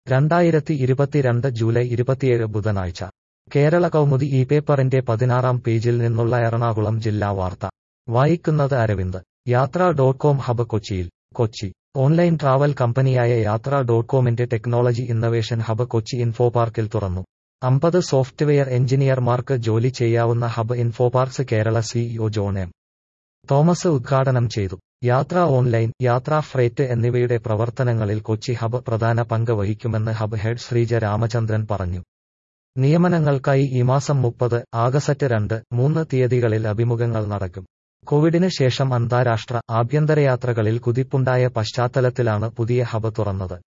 രണ്ടായിരത്തി ഇരുപത്തിരണ്ട് ജൂലൈ ഇരുപത്തിയേഴ് ബുധനാഴ്ച കേരള കൗമുദി ഈ പേപ്പറിന്റെ പതിനാറാം പേജിൽ നിന്നുള്ള എറണാകുളം ജില്ലാ വാർത്ത വായിക്കുന്നത് അരവിന്ദ് യാത്ര ഡോട്ട് കോം ഹബ് കൊച്ചിയിൽ കൊച്ചി ഓൺലൈൻ ട്രാവൽ കമ്പനിയായ യാത്ര ഡോട്ട് കോമിന്റെ ടെക്നോളജി ഇന്നവേഷൻ ഹബ് കൊച്ചി ഇൻഫോപാർക്കിൽ തുറന്നു അമ്പത് സോഫ്റ്റ്വെയർ എഞ്ചിനീയർമാർക്ക് ജോലി ചെയ്യാവുന്ന hub Infoparks Kerala CEO John M Thomas ഉദ്ഘാടനം ചെയ്തു യാത്ര ഓൺലൈൻ യാത്രാ ഫ്രേറ്റ് എന്നിവയുടെ പ്രവർത്തനങ്ങളിൽ കൊച്ചി ഹബ് പ്രധാന പങ്ക് വഹിക്കുമെന്ന് ഹബ് ഹെഡ് ശ്രീജ രാമചന്ദ്രൻ പറഞ്ഞു നിയമനങ്ങൾക്കായി ഈ മാസം മുപ്പത് ആഗസ്റ്റ് രണ്ട് മൂന്ന് തീയതികളിൽ അഭിമുഖങ്ങൾ നടക്കും കോവിഡിന് ശേഷം അന്താരാഷ്ട്ര ആഭ്യന്തര യാത്രകളിൽ കുതിപ്പുണ്ടായ പശ്ചാത്തലത്തിലാണ് പുതിയ ഹബ് തുറന്നത്